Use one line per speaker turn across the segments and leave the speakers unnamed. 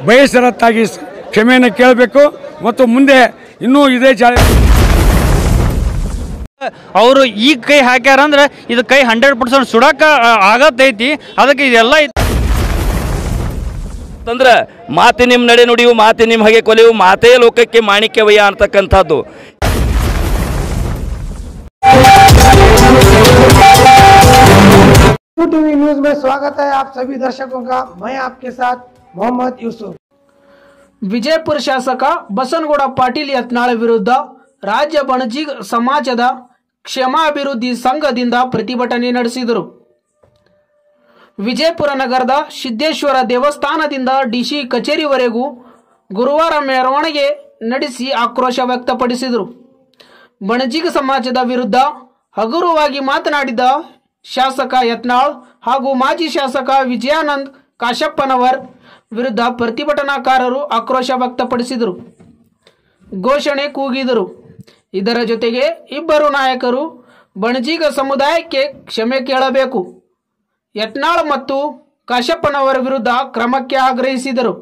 ಬೇಸರತ್ತಾಗಿ ಸ್- ಕ್ಷಮೆಯನ್ನು ಕೇಳಬೇಕು ಮತ್ತು ಮುಂದೆ ಇನ್ನೂ ಇದೇ ಚಾಳಿ
ಅವರು ಈಗ ಕೈ ಹಾಕ್ಯಾರ ಅಂದ್ರೆ ಇದು ಕೈ ಹಂಡ್ರೆಡ್ ಪರ್ಸೆಂಟ್ ಸುಡಕ ಆಗತ್ತೈತಿ ಅದಕ್ಕೆ ಇದೆಲ್ಲ ಐತಿ.
ಅಂತಂದ್ರ ಮಾತಿ ನಿಮ್ಮ ನಡೆ ನುಡಿಯು ಮಾತಿ ನಿಮ್ಮ ಹಾಗೆ ಕೊಲೆಯು ಮಾತೇ ಲೋಕಕ್ಕೆ ಮಾಣಿಕ್ಯವಯ್ಯ ಅಂತಕ್ಕಂಥದ್ದು
टीवी न्यूज में स्वागत है आप सभी दर्शकों का मैं आपके साथ मोहम्मद यूसुफ
ವಿಜಯಪುರ ಶಾಸಕ ಬಸನಗೌಡ ಪಾಟೀಲ್ ಯತ್ನಾಳ ವಿರುದ್ಧ ರಾಜ್ಯ ಬಣಜಿ ಸಮಾಜದ ಕ್ಷಮಾಭಿವೃದ್ಧಿ ಸಂಘದಿಂದ ಪ್ರತಿಭಟನೆ ನಡೆಸಿದರು ವಿಜಯಪುರ ನಗರದ ಸಿದ್ದೇಶ್ವರ ದೇವಸ್ಥಾನದಿಂದ ಡಿಸಿ ಕಚೇರಿವರೆಗೂ ಗುರುವಾರ ಮೆರವಣಿಗೆ ನಡೆಸಿ ಆಕ್ರೋಶ ವ್ಯಕ್ತಪಡಿಸಿದರು ಬಣಜಿಗ ಸಮಾಜದ ವಿರುದ್ಧ ಹಗುರವಾಗಿ ಮಾತನಾಡಿದ ಶಾಸಕ ಯತ್ನಾಳ್ ಹಾಗೂ ಮಾಜಿ ಶಾಸಕ ವಿಜಯಾನಂದ್ ಕಾಶಪ್ಪನವರ್ ವಿರುದ್ಧ ಪ್ರತಿಭಟನಾಕಾರರು ಆಕ್ರೋಶ ವ್ಯಕ್ತಪಡಿಸಿದರು ಘೋಷಣೆ ಕೂಗಿದರು ಇದರ ಜೊತೆಗೆ ಇಬ್ಬರು ನಾಯಕರು ಬಣಜಿಗ ಸಮುದಾಯಕ್ಕೆ ಕ್ಷಮೆ ಕೇಳಬೇಕು ಯತ್ನಾಳ್ ಮತ್ತು ಕಾಶಪ್ಪನವರ ವಿರುದ್ಧ ಕ್ರಮಕ್ಕೆ ಆಗ್ರಹಿಸಿದರು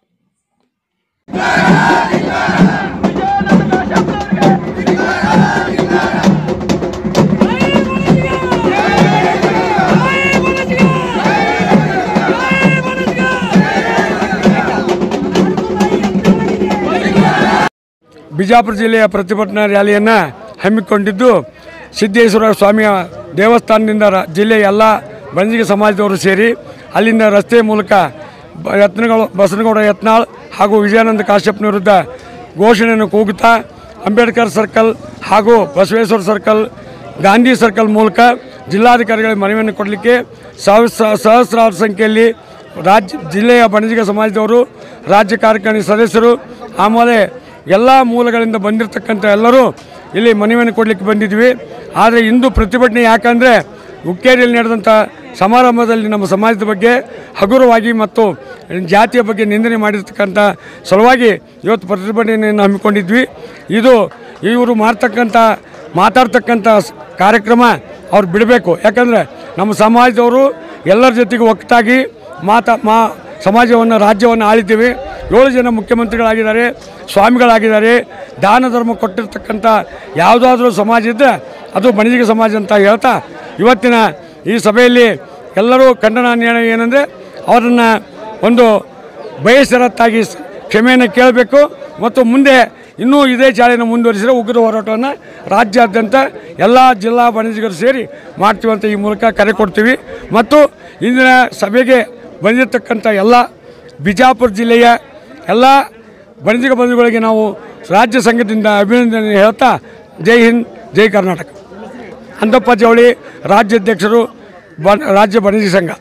ಬಿಜಾಪುರ ಜಿಲ್ಲೆಯ ಪ್ರತಿಭಟನಾ ರ್ಯಾಲಿಯನ್ನು ಹಮ್ಮಿಕೊಂಡಿದ್ದು ಸಿದ್ದೇಶ್ವರ ಸ್ವಾಮಿಯ ದೇವಸ್ಥಾನದಿಂದ ರ- ಜಿಲ್ಲೆಯ ಎಲ್ಲ ಬಂಜಿಗೆ ಸಮಾಜದವರು ಸೇರಿ ಅಲ್ಲಿಂದ ರಸ್ತೆ ಮೂಲಕ ಬ- ಯತ್ನಗಳು ಬಸನಗೌಡ ಯತ್ನಾಳ್ ಹಾಗೂ ವಿಜಯಾನಂದ ಕಾಶ್ಯಪ್ನ ವಿರುದ್ಧ ಘೋಷಣೆಯನ್ನು ಕೂಗುತ್ತಾ ಅಂಬೇಡ್ಕರ್ ಸರ್ಕಲ್ ಹಾಗೂ ಬಸವೇಶ್ವರ ಸರ್ಕಲ್ ಗಾಂಧಿ ಸರ್ಕಲ್ ಮೂಲಕ ಜಿಲ್ಲಾಧಿಕಾರಿಗಳಿಗೆ ಮನವಿಯನ್ನು ಕೊಡಲಿಕ್ಕೆ ಸಾವಿರ ಸಹಸ್ರಾರು ಸಂಖ್ಯೆಯಲ್ಲಿ ರಾಜ್ಯ ಜಿಲ್ಲೆಯ ಬಣಜಿಗ ಸಮಾಜದವರು ರಾಜ್ಯ ಕಾರ್ಯಕಾರಿಣಿ ಸದಸ್ಯರು ಆಮೇಲೆ ಎಲ್ಲ ಮೂಲಗಳಿಂದ ಬಂದಿರತಕ್ಕಂಥ ಎಲ್ಲರೂ ಇಲ್ಲಿ ಮನವಿಯನ್ನು ಕೊಡಲಿಕ್ಕೆ ಬಂದಿದ್ವಿ ಆದರೆ ಇಂದು ಪ್ರತಿಭಟನೆ ಯಾಕಂದರೆ ಹುಕ್ಕೇರಿಯಲ್ಲಿ ನಡೆದಂಥ ಸಮಾರಂಭದಲ್ಲಿ ನಮ್ಮ ಸಮಾಜದ ಬಗ್ಗೆ ಹಗುರವಾಗಿ ಮತ್ತು ಜಾತಿಯ ಬಗ್ಗೆ ನಿಂದನೆ ಮಾಡಿರ್ತಕ್ಕಂಥ ಸಲುವಾಗಿ ಇವತ್ತು ಪ್ರತಿಭಟನೆಯನ್ನು ಹಮ್ಮಿಕೊಂಡಿದ್ವಿ ಇದು ಇವರು ಮಾಡ್ತಕ್ಕಂಥ ಮಾತಾಡ್ತಕ್ಕಂಥ ಸ್- ಕಾರ್ಯಕ್ರಮ ಅವ್ರು ಬಿಡಬೇಕು ಯಾಕಂದರೆ ನಮ್ಮ ಸಮಾಜದವರು ಎಲ್ಲರ ಜೊತೆಗೆ ಒಟ್ಟಾಗಿ ಮಾತಾ ಮಾ ಸಮಾಜವನ್ನು ರಾಜ್ಯವನ್ನು ಆಳಿದ್ದೀವಿ ಏಳು ಜನ ಮುಖ್ಯಮಂತ್ರಿಗಳಾಗಿದ್ದಾರೆ ಸ್ವಾಮಿಗಳಾಗಿದ್ದಾರೆ ದಾನ ಧರ್ಮ ಕೊಟ್ಟಿರ್ತಕ್ಕಂಥ ಯಾವುದಾದ್ರೂ ಸಮಾಜ ಇದ್ದರೆ ಅದು ಬಣಿಜಿಗ ಸಮಾಜ ಅಂತ ಹೇಳ್ತಾ ಇವತ್ತಿನ ಈ ಸಭೆಯಲ್ಲಿ ಎಲ್ಲರೂ ಖಂಡನ ನಿರ್ಣಯ ಏನಂದರೆ ಅವರನ್ನು ಒಂದು ಬಯಸರತ್ತಾಗಿ ಸ್- ಕ್ಷಮೆಯನ್ನು ಕೇಳಬೇಕು ಮತ್ತು ಮುಂದೆ ಇನ್ನೂ ಇದೇ ಚಾಳಿನ ಮುಂದುವರಿಸಿದರೆ ಉಗ್ರ ಹೋರಾಟವನ್ನು ರಾಜ್ಯಾದ್ಯಂತ ಎಲ್ಲ ಜಿಲ್ಲಾ ವಾಣಿಜ್ಯರು ಸೇರಿ ಮಾಡ್ತೀವಿ ಅಂತ ಈ ಮೂಲಕ ಕರೆ ಕೊಡ್ತೀವಿ ಮತ್ತು ಇಂದಿನ ಸಭೆಗೆ ಬಂದಿರತಕ್ಕಂಥ ಎಲ್ಲ ಬಿಜಾಪುರ ಜಿಲ್ಲೆಯ ಎಲ್ಲ ವಾಣಿಜ್ಯ ಬಂಧುಗಳಿಗೆ ನಾವು ರಾಜ್ಯ ಸಂಘದಿಂದ ಅಭಿನಂದನೆ ಹೇಳ್ತಾ ಜೈ ಹಿಂದ್ ಜೈ ಕರ್ನಾಟಕ ಅಂದಪ್ಪ ಜವಳಿ ರಾಜ್ಯಾಧ್ಯಕ್ಷರು ಬ ರಾಜ್ಯ ವಾಣಿಜ್ಯ ಸಂಘ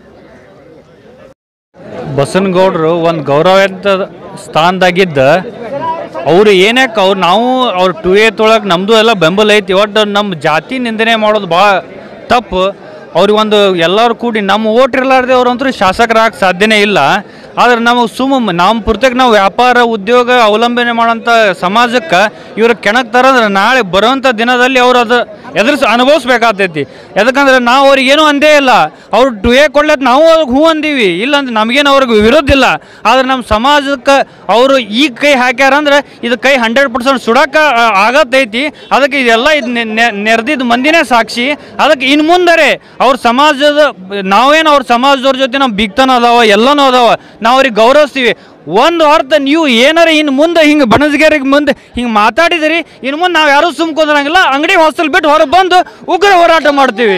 ಬಸನಗೌಡರು ಒಂದು ಗೌರವಂತ ಸ್ಥಾನದಾಗಿದ್ದ ಅವ್ರು ಏನಕ್ಕೆ ಅವ್ರು ನಾವು ಅವ್ರ ಟು ಏತೊಳಗೆ ನಮ್ಮದು ಎಲ್ಲ ಬೆಂಬಲ ಐತಿ ಒಟ್ಟು ನಮ್ಮ ಜಾತಿ ನಿಂದನೆ ಮಾಡೋದು ಭಾಳ ತಪ್ಪು ಅವ್ರಿಗೆ ಒಂದು ಎಲ್ಲರೂ ಕೂಡಿ ನಮ್ಮ ಓಟ್ ಇರಲಾರ್ದೆ ಅವ್ರಂತೂ ಶಾಸಕರಾಗಕ್ಕೆ ಸಾಧ್ಯನೇ ಇಲ್ಲ ಆದ್ರೆ ನಮಗೆ ಸುಮ್ಮ ನಮ್ಮ ಪುರ್ತಕ್ಕೆ ನಾವು ವ್ಯಾಪಾರ ಉದ್ಯೋಗ ಅವಲಂಬನೆ ಮಾಡೋಂಥ ಸಮಾಜಕ್ಕೆ ಇವ್ರ ಕೆಣಕ್ ತರಂದ್ರೆ ನಾಳೆ ಬರೋಂಥ ದಿನದಲ್ಲಿ ಅವ್ರು ಅದು ಎದುರಿಸಿ ಅನುಭವಿಸ್ಬೇಕಾಗ್ತೈತಿ ಯಾಕಂದ್ರೆ ನಾವು ಅವ್ರಿಗೆ ಏನೂ ಅಂದೇ ಇಲ್ಲ ಅವ್ರು ಟು ಎ ಕೊಡ್ಲಕ್ಕೆ ನಾವು ಅವ್ರಿಗೆ ಹ್ಞೂ ಅಂದೀವಿ ಇಲ್ಲ ಅಂದ್ರೆ ನಮಗೇನು ಅವ್ರಿಗೆ ವಿರೋಧ ಇಲ್ಲ ಆದ್ರೆ ನಮ್ಮ ಸಮಾಜಕ್ಕೆ ಅವರು ಈಗ ಕೈ ಹಾಕ್ಯಾರ ಅಂದ್ರೆ ಇದು ಕೈ ಹಂಡ್ರೆಡ್ ಪರ್ಸೆಂಟ್ ಸುಡಕ ಆಗತ್ತೈತಿ ಅದಕ್ಕೆ ಇದೆಲ್ಲ ಇದು ನೆರೆದಿದ್ದ ಮಂದಿನೇ ಸಾಕ್ಷಿ ಅದಕ್ಕೆ ಇನ್ನು ಮುಂದರೆ ಅವ್ರ ಸಮಾಜದ ನಾವೇನು ಅವ್ರ ಸಮಾಜದವ್ರ ಜೊತೆ ನಾವು ಬಿಗ್ತನ ಅದಾವ ಎಲ್ಲನೂ ಅದಾವ ನಾವು ಅವ್ರಿಗೆ ಗೌರವಿಸ್ತೀವಿ ಒಂದು ಅರ್ಥ ನೀವು ಏನಾರ ಇನ್ನು ಮುಂದೆ ಹಿಂಗೆ ಬಣಸ್ಗೇರಿಗೆ ಮುಂದೆ ಹಿಂಗೆ ಮಾತಾಡಿದಿರಿ ಇನ್ನು ಮುಂದೆ ನಾವು ಯಾರೂ ಸುಮ್ಕೊಂಡ್ರಂಗಿಲ್ಲ ಅಂಗಡಿ ಹಾಸ್ಟೆಲ್ ಬಿಟ್ಟು ಹೊರಗೆ ಬಂದು ಉಗ್ರ ಹೋರಾಟ ಮಾಡ್ತೀವಿ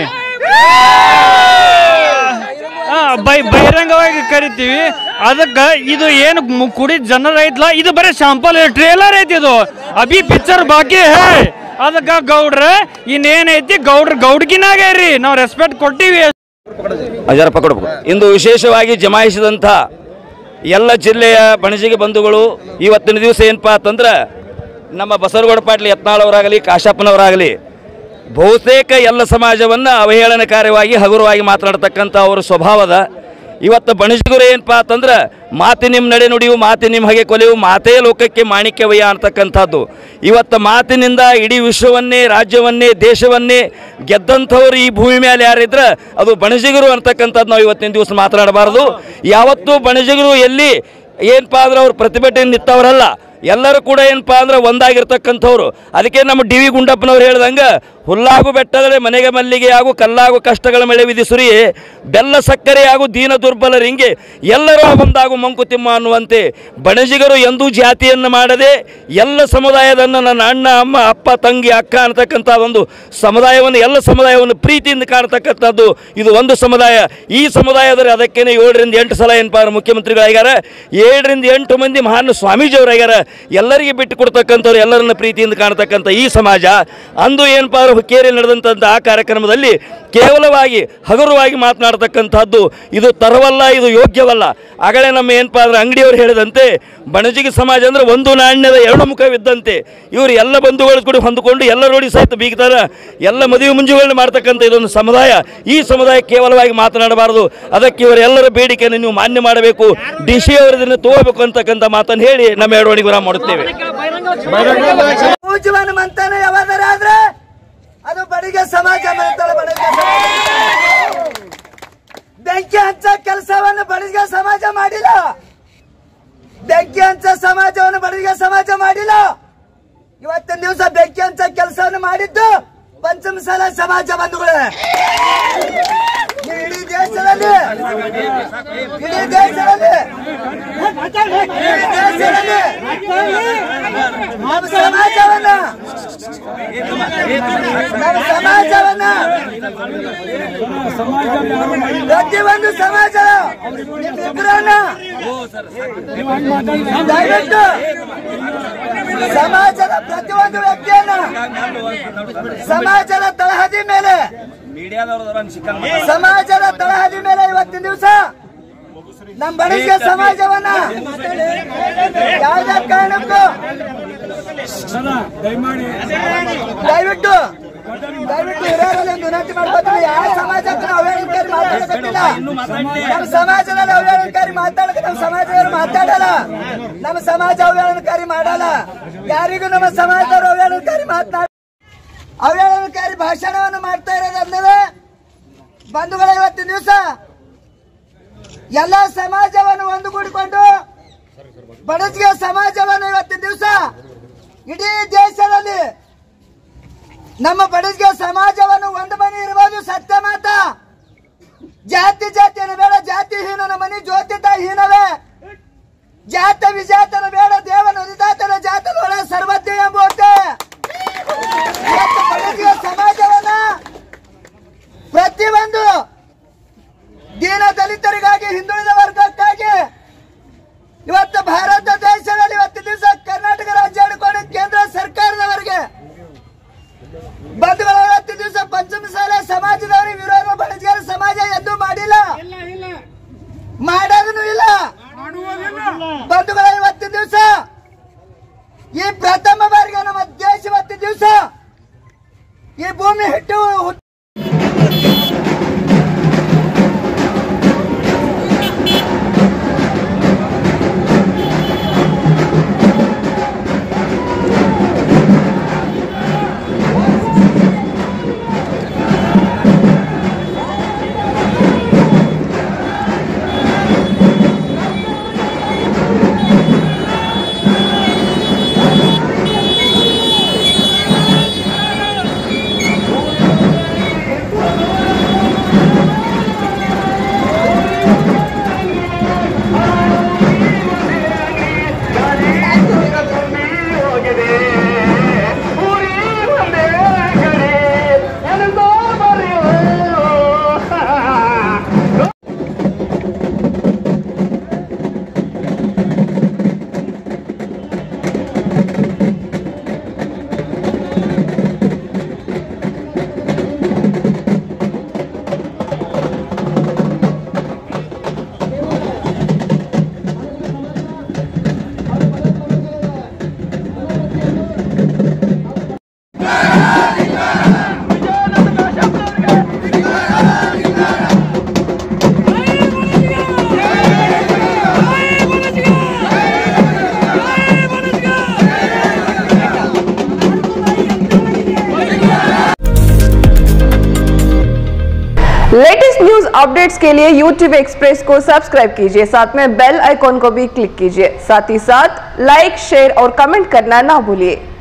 ಆ, ಬೈ ಬಹಿರಂಗವಾಗಿ ಕರಿತೀವಿ ಅದಕ್ಕೆ ಇದು ಏನು ಮು- ಕುಡಿ ಜನರ ಐತ್ಲ ಇದು ಬರೀ ಶಾಂಪಲ್ ಟ್ರೇಲರ್ ಐತಿ ಇದು ಅಭಿ ಪಿಕ್ಚರ್ ಬಾಕಿ ಹೇ ಅದಕ್ಕೆ ಗೌಡ್ರ ಇನ್ನೇನೈತಿ ಗೌಡ್ರ ಗೌಡ್ಗಿನಾಗ ಇರ್ರಿ ನಾವು ರೆಸ್ಪೆಕ್ಟ್ ಕೊಟ್ಟಿವಿ
ಅಜರಪ್ಪ ಕೊಡಬೇಕು ಇಂದು ವಿಶೇಷವಾಗಿ ಜಮಾಯಿಸಿದಂಥ ಎಲ್ಲ ಜಿಲ್ಲೆಯ ಬಣಜಿಗೆ ಬಂಧುಗಳು ಇವತ್ತಿನ ದಿವಸ ಏನಪ್ಪ ಅಂತಂದ್ರೆ ನಮ್ಮ ಬಸವನಗೌಡ ಪಾಟೀಲ್ ಯತ್ನಾಳವರಾಗಲಿ ಕಾಶಪ್ಪನವರಾಗಲಿ ಬಹುತೇಕ ಎಲ್ಲ ಸಮಾಜವನ್ನು ಅವಹೇಳನಕಾರ್ಯವಾಗಿ ಹಗುರವಾಗಿ ಮಾತನಾಡ್ತಕ್ಕಂಥ ಅವರ ಸ್ವಭಾವದ ಇವತ್ತು ಬಣಜಿಗರು ಏನಪ್ಪ ಅಂತಂದ್ರೆ ಮಾತಿ ನಿಮ್ಮ ನಡೆ ನುಡಿಯು ಮಾತಿ ನಿಮ್ಮ ಹಾಗೆ ಕೊಲೆಯು ಮಾತೇ ಲೋಕಕ್ಕೆ ಮಾಣಿಕ್ಯವಯ್ಯ ಅಂತಕ್ಕಂಥದ್ದು ಇವತ್ತು ಮಾತಿನಿಂದ ಇಡೀ ವಿಶ್ವವನ್ನೇ ರಾಜ್ಯವನ್ನೇ ದೇಶವನ್ನೇ ಗೆದ್ದಂಥವ್ರು ಈ ಭೂಮಿ ಮೇಲೆ ಯಾರಿದ್ರೆ ಅದು ಬಣಜಿಗರು ಅಂತಕ್ಕಂಥದ್ದು ನಾವು ಇವತ್ತಿನ ದಿವಸ ಮಾತನಾಡಬಾರದು ಯಾವತ್ತೂ ಬಣಜಿಗರು ಎಲ್ಲಿ ಏನಪ್ಪಾ ಅಂದ್ರೆ ಅವ್ರು ಪ್ರತಿಭಟನೆ ನಿಂತವರಲ್ಲ ಎಲ್ಲರೂ ಕೂಡ ಏನಪ್ಪಾ ಅಂದ್ರೆ ಒಂದಾಗಿರ್ತಕ್ಕಂಥವ್ರು ಅದಕ್ಕೆ ನಮ್ಮ ಡಿ ವಿ ಗುಂಡಪ್ಪನವ್ರು ಹೇಳ್ದಂಗೆ ಹುಲ್ಲಾಗು ಬೆಟ್ಟದರೆ ಮನೆಗೆ ಮಲ್ಲಿಗೆ ಹಾಗೂ ಕಲ್ಲಾಗು ಕಷ್ಟಗಳ ಮಳೆ ವಿಧಿಸುರಿ ಬೆಲ್ಲ ಸಕ್ಕರೆ ಹಾಗೂ ದೀನ ದುರ್ಬಲರಿಂಗೆ ಎಲ್ಲರೂ ಒಂದಾಗು ಮಂಕುತಿಮ್ಮ ಅನ್ನುವಂತೆ ಬಣಜಿಗರು ಎಂದೂ ಜಾತಿಯನ್ನು ಮಾಡದೆ ಎಲ್ಲ ಸಮುದಾಯದನ್ನು ನನ್ನ ಅಣ್ಣ ಅಮ್ಮ ಅಪ್ಪ ತಂಗಿ ಅಕ್ಕ ಅನ್ನತಕ್ಕಂಥ ಒಂದು ಸಮುದಾಯವನ್ನು ಎಲ್ಲ ಸಮುದಾಯವನ್ನು ಪ್ರೀತಿಯಿಂದ ಕಾಣ್ತಕ್ಕಂಥದ್ದು ಇದು ಒಂದು ಸಮುದಾಯ ಈ ಸಮುದಾಯದಲ್ಲಿ ಅದಕ್ಕೇನೆ ಏಳರಿಂದ ಎಂಟು ಸಲ ಏನಪ್ಪ ಅಂದ್ರೆ ಮುಖ್ಯಮಂತ್ರಿಗಳಾಗ್ಯಾರ ಏಳರಿಂದ ಎಂಟು ಮಂದಿ ಮಹಾನ್ ಸ್ವಾಮೀಜಿಯವರಾಗ್ಯಾರ ಎಲ್ಲರಿಗೆ ಬಿಟ್ಟು ಕೊಡ್ತಕ್ಕಂಥವ್ರು ಎಲ್ಲರನ್ನ ಪ್ರೀತಿಯಿಂದ ಕಾಣ್ತಕ್ಕಂಥ ಈ ಸಮಾಜ ಅಂದು ಏನಪ್ಪ ಅಂದ್ರೆ ಹುಕ್ಕೇರಿ ನಡೆದಂಥ ಆ ಕಾರ್ಯಕ್ರಮದಲ್ಲಿ ಕೇವಲವಾಗಿ ಹಗುರವಾಗಿ ಮಾತನಾಡ್ತಕ್ಕಂಥದ್ದು ಇದು ತರವಲ್ಲ ಇದು ಯೋಗ್ಯವಲ್ಲ ಆಗಲೇ ನಮ್ಮ ಏನಪ್ಪ ಅಂದ್ರೆ ಅಂಗಡಿಯವರು ಹೇಳಿದಂತೆ ಬಣಜಿಗೆ ಸಮಾಜ ಅಂದ್ರೆ ಒಂದು ನಾಣ್ಯದ ಎರಡು ಮುಖವಿದ್ದಂತೆ ಇವರು ಎಲ್ಲ ಬಂಧುಗಳು ಕೂಡ ಹೊಂದಿಕೊಂಡು ಎಲ್ಲ ರೋಡಿ ಸಹಿತ ಬೀಗ್ತಾರ ಎಲ್ಲ ಮದುವೆ ಮುಂಜುಗಳನ್ನ ಮಾಡ್ತಕ್ಕಂಥ ಇದೊಂದು ಸಮುದಾಯ ಈ ಸಮುದಾಯ ಕೇವಲವಾಗಿ ಮಾತನಾಡಬಾರದು ಅದಕ್ಕೆ ಇವರೆಲ್ಲರ ಬೇಡಿಕೆಯನ್ನು ನೀವು ಮಾನ್ಯ ಮಾಡಬೇಕು ಡಿ ಸಿ ಅವರದನ್ನು ತಗೋಬೇಕು ಅಂತಕ್ಕಂಥ ಮಾತನ್ನು ಹೇಳಿ ನಮ್ಮ ಎರಡವಣಿಗೆ ವಿರಾಮ ಮಾಡುತ್ತೇವೆ
ಪೂಜವನ ಮಂತನ ಯಾವಾದರೆ ಆದ್ರೆ ಅದು ಬಡಿಗೆ ಸಮಾಜ ಮಾಡ್ತಾಳೆ ಬಡಿಗೆ ಸಮಾಜ ಬೆಂಕಿ ಹಂಚ ಕೆಲಸವನ್ನು ಬಡಿಗೆ ಸಮಾಜ ಮಾಡಿಲ್ಲ ಬೆಂಕಿ ಹಂಚ ಸಮಾಜವನ್ನು ಬಡಿಗೆ ಸಮಾಜ ಮಾಡಿಲ್ಲ ಇವತ್ತಿನ ದಿವಸ ಬೆಂಕಿ ಹಂಚ ಕೆಲಸವನ್ನು ಮಾಡಿದ್ದು ಪಂಚಮಸಾಲ ಸಮಾಜ ಬಂಧುಗಳೇ ಇಡೀ ದೇಶದಲ್ಲಿ ಇಡೀ ದೇಶದಲ್ಲಿ ಇಡೀ ದೇಶದಲ್ಲಿ ನಮ್ಮ ಸಮಾಜವನ್ನ ನಮ್ಮ ಸಮಾಜವನ್ನ ಪ್ರತಿಯೊಂದು ಸಮಾಜ ನಿಮ್ಮಿಬ್ಬರನ್ನ ದಯವಿಟ್ಟು ಸಮಾಜದ ಪ್ರತಿಯೊಂದು ವ್ಯಕ್ತಿಯನ್ನ ಸಮಾಜದ ತಳಹದಿ ಮೇಲೆ ಸಮಾಜದ ತಳಹದಿ ಮೇಲೆ ಇವತ್ತಿನ ದಿವಸ ನಮ್ಮ ಬಣಿಗೆ ಸಮಾಜವನ್ನ ಯಾವುದೇ ಕಾರಣಕ್ಕೂ ದಯವಿಟ್ಟು ದಯವಿಟ್ಟು ಹಿರಿಯರಲ್ಲಿ ಒಂದು ವಿನಂತಿ ಮಾಡ್ಕೊತೀನಿ ಯಾವ ಸಮಾಜಕ್ಕೆ ನಾವು ಅವಹೇಳನಕಾರಿ ಮಾತಾಡಕತ್ತಿಲ್ಲ ನಮ್ಮ ಸಮಾಜದಲ್ಲಿ ಅವಹೇಳನಕಾರಿ ಮಾತಾಡಕ್ಕೆ ನಮ್ಮ ಸಮಾಜದವರು ಮಾತಾಡಲ್ಲ ನಮ್ಮ ಸಮಾಜ ಅವಹೇಳನಕಾರಿ ಮಾಡಲ್ಲ ಯಾರಿಗೂ ನಮ್ಮ ಸಮಾಜದವರು ಅವಹೇಳನಕಾರಿ ಮಾತನಾಡ ಅವಹೇಳನಕಾರಿ ಭಾಷಣವನ್ನು ಮಾಡ್ತಾ ಇರೋದಂದ್ರೆ ಬಂಧುಗಳ ಇವತ್ತಿನ ದಿವಸ ಎಲ್ಲ ಸಮಾಜವನ್ನು ಒಂದುಗೂಡಿಕೊಂಡು ಬಡಜಿಗೆ ಸಮಾಜವನ್ನು ಇವತ್ತಿನ ದಿವಸ ಇಡೀ ದೇಶದಲ್ಲಿ ನಮ್ಮ ಬಡಜಿಗೆ ಸಮಾಜವನ್ನು ಒಂದು ಮನೆ ಇರಬಹುದು ಸತ್ಯ ಮಾತ ಜಾತಿ ಜಾತಿಯನ್ನು ಬೇಡ ಜಾತಿ ಹೀನನ ಮನೆ ಜ್ಯೋತಿತ ಹೀನವೇ ಜಾತ ವಿಜಾತನ ಬೇಡ ದೇವನ ಉದಿತಾತನ ಜಾತನೊಳ ಸರ್ವಜ್ಞ ಎಂಬುವಂತೆ ಇವತ್ತು ಬಡಜಿಗೆ ಸಮಾಜವನ್ನ ಪ್ರತಿಯೊಂದು ದೀನ ದಲಿತರಿಗಾಗಿ ಹಿಂದುಳಿದ ವರ್ಗಕ್ಕಾಗಿ ಇವತ್ತು ಭಾರತ ದೇಶದಲ್ಲಿ ಇವತ್ತು ದಿವಸ ಕರ್ನಾಟಕ ರಾಜ್ಯ ಹಿಡ್ಕೊಂಡು ಕೇಂದ್ರ ಸರ್ಕಾರದವರಿಗೆ ಬಂಧುಗಳ ಇವತ್ತು ದಿವಸ ಪಂಚಮಸಾಲ ಸಮಾಜದವರಿಗೆ ವಿರೋಧ ಬಣಜಿಗರ ಸಮಾಜ ಎಂದೂ ಮಾಡಿಲ್ಲ ಮಾಡೋದನ್ನು ಇಲ್ಲ ಬಂಧುಗಳ ಇವತ್ತು ದಿವಸ ಈ ಪ್ರಥಮ ಬಾರಿಗೆ ನಮ್ಮ ದೇಶ ಇವತ್ತು ದಿವಸ ಈ ಭೂಮಿ ಹಿಟ್ಟು ಹುಟ್ಟು
Hey, अपडेट्स के लिए यूट्यूब एक्सप्रेस को सब्सक्राइब कीजिए साथ में बेल आइकॉन को भी क्लिक कीजिए साथ ही साथ लाइक शेयर और कमेंट करना ना भूलिए